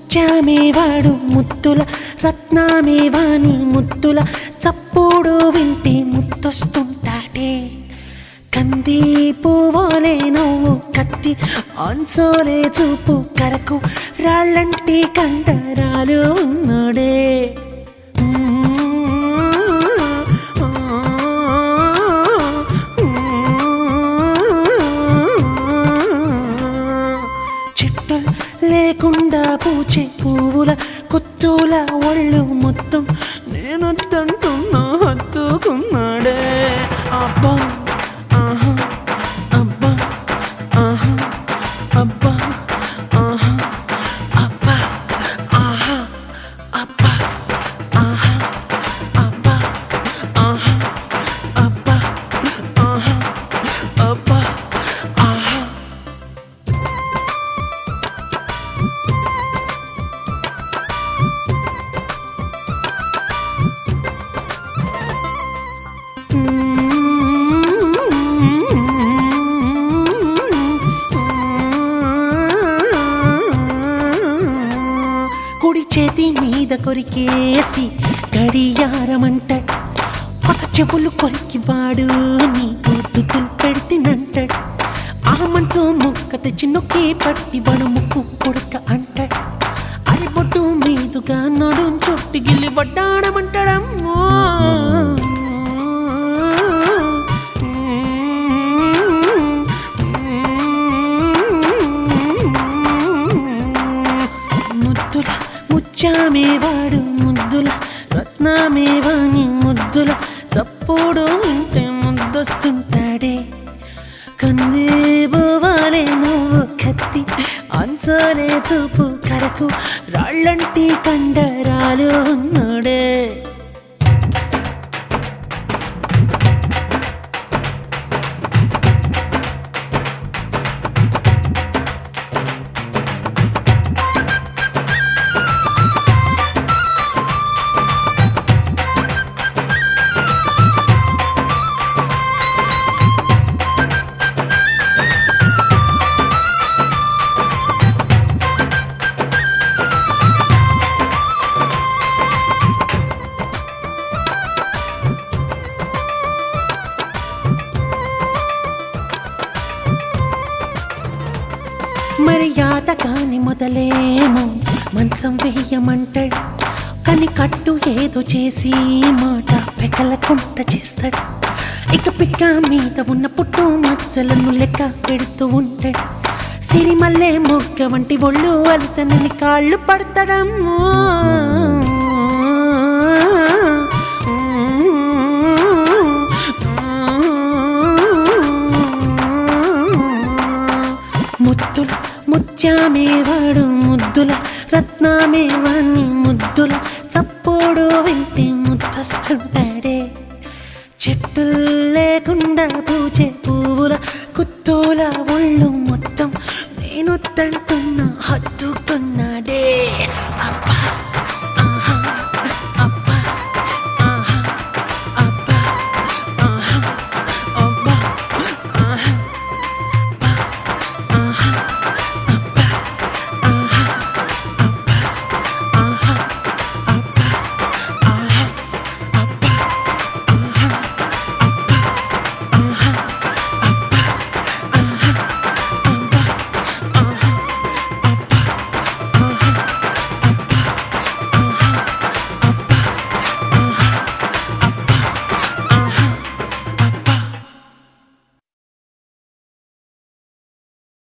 ముత్యామేవాడు ముత్తుల రత్నామేవాని ముత్తుల చప్పుడు వింటే ముత్తొస్తుంటాడే కంది పువ్వులే నువ్వు కత్తి ఆన్సోలే చూపు కరకు రాళ్ళంటి కండరాలు ఉన్నాడే చెట్టు లేకుండా పూచే పువ్వుల కొత్తుల ఒళ్ళు మొత్తం నేను తంటున్నా హత్తుకున్నాడే అబ్బా ఆహా అబ్బా ఆహా అబ్బా ఆహా అబ్బా ఆహా అబ్బా ఆహా అబ్బా ఆహా అబ్బా ఆహా అబ్బా ఆహా కుడి చేతి మీద కొరికేసి గడియారమంట కొస చెవులు కొరికి వాడు నీకు దుద్దులు పెడితేనంటాడు ఆ మంచం ముక్క తెచ్చి నొక్కి పట్టి వాడు ముక్కు కొడుక అంటాడు అది బొట్టు మీదుగా నడుం చుట్టు గిల్లి వడ్డాడమంటాడమ్మో ముద్దుల ముచ్చామేవాడు ముద్దుల రత్నమేవాని ముద్దుల తప్పుడు ఉంటే ముద్దొస్తుంటాడే కందేబోవాలే నువ్వు కత్తి అన్సలే చూపు కరకు రాళ్ళంటి కండరాలు ఉన్నాడే మర్యాద కాని మొదలేమో మంచం వేయమంటాడు కానీ కట్టు ఏదో చేసి మాట పెకలకుంట చేస్తాడు ఇక పిక్క మీద ఉన్న పుట్టు మచ్చలను లెక్క పెడుతూ ఉంటాడు సిరిమల్లె మొగ్గ వంటి ఒళ్ళు అలసనని కాళ్ళు పడతాడమ్మో ముద్దుల ముత్యామేవాడు ముద్దుల రత్నమేవాణి ముద్దుల చప్పుడు వింటే ముద్దస్తుంటాడే చెట్టు లేకుండా పూచే పువ్వుల కుత్తూల ఒళ్ళు